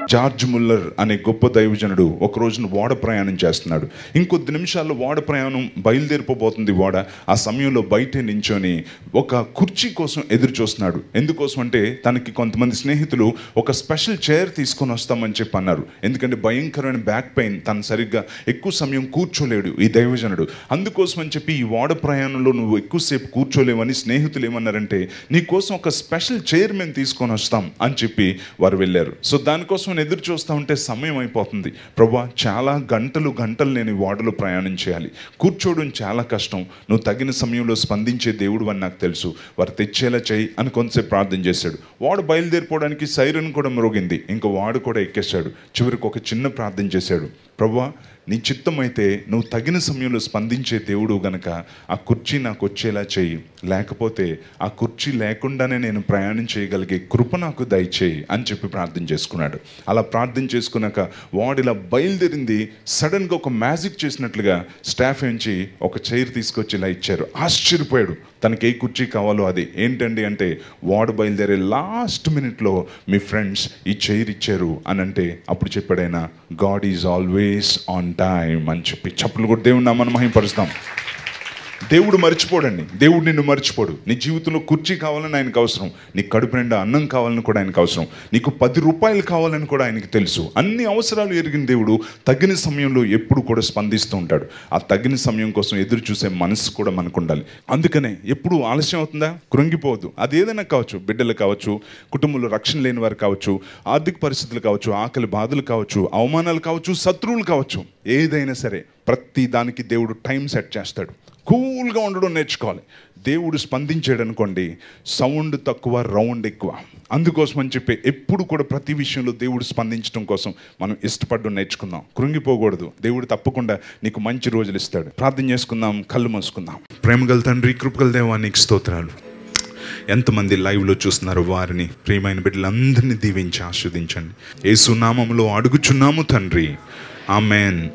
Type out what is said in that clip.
George Muller అనే గొప్ప దైవజనుడు ఒక రోజున ఓడ ప్రయాణం చేస్తున్నాడు ఇంకొద్ది నిమిషాల్లో ఓడ ప్రయాణం బయలుదేరిపోబోతుంది ఓడ ఆ సమయంలో బయటే నించొని ఒక కుర్చీ కోసం ఎదురు చూస్తున్నాడు ఎందుకోసం అంటే తనకి కొంతమంది స్నేహితులు ఒక స్పెషల్ చైర్ తీసుకొని వస్తామని చెప్పి అన్నారు ఎందుకంటే భయంకరమైన బ్యాక్ పెయిన్ తను సరిగ్గా ఎక్కువ సమయం కూర్చోలేడు ఈ దైవజనుడు అందుకోసం అని చెప్పి ఈ ఓడ ప్రయాణంలో నువ్వు ఎక్కువసేపు కూర్చోలేవని స్నేహితులు ఏమన్నారంటే నీ కోసం ఒక స్పెషల్ చైర్ మేము తీసుకొని వస్తాం అని చెప్పి వారు వెళ్ళారు సో దానికోసం నేను ఎదురు చూస్తూ ఉంటే సమయం అయిపోతుంది ప్రభా చాలా గంటలు గంటలు నేను ఈ ఓడలో ప్రయాణం చేయాలి కూర్చోవడం చాలా కష్టం నువ్వు తగిన సమయంలో స్పందించే దేవుడు అని నాకు తెలుసు వారు తెచ్చేలా చేయి అని కొంతసేపు ప్రార్థన చేశాడు వాడు బయలుదేరిపోవడానికి సైరన్ కూడా మ్రోగింది ఇంకా వాడు కూడా ఎక్కేశాడు చివరికి ఒక చిన్న ప్రార్థన చేశాడు ప్రభా నీ చిత్తమైతే నువ్వు తగిన సమయంలో స్పందించే దేవుడు గనక ఆ కుర్చీ నాకు వచ్చేలా చేయి లేకపోతే ఆ కుర్చీ లేకుండానే నేను ప్రయాణం చేయగలిగే కృప నాకు దయచేయి అని చెప్పి ప్రార్థన చేసుకున్నాడు అలా ప్రార్థన చేసుకున్నాక వాడు ఇలా బయలుదేరింది సడన్గా ఒక మ్యాజిక్ చేసినట్లుగా స్టాఫ్ నుంచి ఒక చైర్ తీసుకొచ్చి ఇలా ఇచ్చారు ఆశ్చర్యపోయాడు తనకి ఏ కుర్చీ కావాలో అది ఏంటండి అంటే వాడు బయలుదేరే లాస్ట్ మినిట్లో మీ ఫ్రెండ్స్ ఈ చైర్ ఇచ్చారు అని అంటే అప్పుడు చెప్పాడైనా God is always on time అని చెప్పి చప్పులు కూడా దేవుని నామని మహింపరుస్తాం దేవుడు మర్చిపోడండి దేవుడు నిన్ను మర్చిపోడు నీ జీవితంలో కుర్చీ కావాలని ఆయనకు అవసరం నీ కడుపు నిండా అన్నం కావాలని కూడా ఆయనకు అవసరం నీకు పది రూపాయలు కావాలని కూడా ఆయనకి తెలుసు అన్ని అవసరాలు ఎరిగిన దేవుడు తగిన సమయంలో ఎప్పుడు కూడా స్పందిస్తూ ఉంటాడు ఆ తగిన సమయం కోసం ఎదురు చూసే మనసు కూడా మనకు ఉండాలి అందుకనే ఎప్పుడు ఆలస్యం అవుతుందా కృంగిపోవద్దు అది ఏదైనా కావచ్చు బిడ్డలు కావచ్చు కుటుంబంలో రక్షణ లేని వారు కావచ్చు ఆర్థిక పరిస్థితులు కావచ్చు ఆకలి బాధలు కావచ్చు అవమానాలు కావచ్చు శత్రువులు కావచ్చు ఏదైనా సరే ప్రతి దానికి దేవుడు టైం సెట్ చేస్తాడు కూల్గా ఉండడం నేర్చుకోవాలి దేవుడు స్పందించాడు అనుకోండి సౌండ్ తక్కువ రౌండ్ ఎక్కువ అందుకోసం అని చెప్పి ఎప్పుడు కూడా ప్రతి విషయంలో దేవుడు స్పందించడం కోసం మనం ఇష్టపడడం నేర్చుకుందాం కృంగిపోకూడదు దేవుడు తప్పకుండా నీకు మంచి రోజులు ఇస్తాడు ప్రార్థన చేసుకుందాం కళ్ళు మూసుకుందాం ప్రేమగల తండ్రి కృపగల దేవానికి స్తోత్రాలు ఎంతమంది లైవ్లో చూస్తున్నారు వారిని ప్రియమైన బిడ్డలందరినీ దీవించి ఆస్వాదించండి ఏసునామంలో అడుగుచున్నాము తండ్రి ఆమెన్